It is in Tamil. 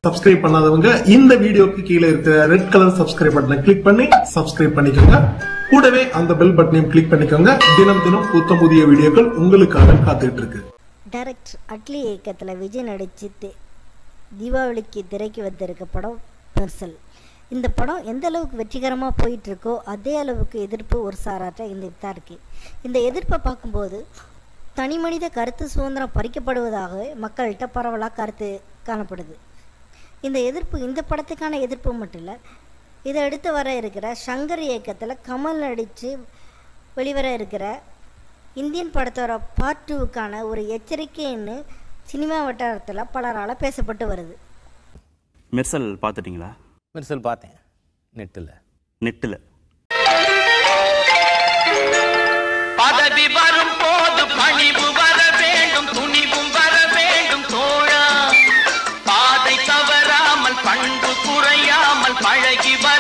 சப்ஸ்கிரைப் பண்ணாதவங்க இந்த வீடியோக்கு கீழே இருக்கிற ரெட் கலர் சப்ஸ்கிரைப் பட்டனை கிளிக் பண்ணி சப்ஸ்கிரைப் பண்ணிக்கோங்க கூடவே அந்த பெல் பட்டனையும் கிளிக் பண்ணிக்கோங்க தினம் தினம் புத்தம் புதிய வீடியோக்கள் உங்களுக்காக காத்துட்டு இருக்கு டைரக்டர் அட்லி இயக்கத்தில் விஜய் நடித்து தி- தீபாவளிக்கு திரைக்கு வந்திருக்க படம் மெர்சல் இந்த படம் எந்த அளவுக்கு வெற்றிகரமாக போயிட்டு இருக்கோ அதே அளவுக்கு எதிர்ப்பு ஒரு சாராட்ட இந்த தான் இருக்கு இந்த எதிர்ப்பை பார்க்கும்போது தனி மனித கருத்து சுதந்திரம் பறிக்கப்படுவதாக மக்கள்கிட்ட பரவலாக கருத்து காணப்படுது இந்த எதிர்ப்பு இந்த படத்துக்கான எதிர்ப்பு மட்டும் இல்லை இதை அடுத்து வர இருக்கிற சங்கர் இயக்கத்தில் கமல் நடித்து வெளிவர இருக்கிற இந்தியன் படத்தோட பார்ட் டூவுக்கான ஒரு எச்சரிக்கைன்னு சினிமா வட்டாரத்தில் பலரால் பேசப்பட்டு வருது மெர்சல் பார்த்துட்டீங்களா மெர்சல் பார்த்தேன் நெட்டில் நெட்டில் பதவி வரும் போது பணிவு வர வேண்டும் துணிவும் வர வேண்டும் தோழா பாதை தவறாமல் பண்பு குறையாமல் பழகி வர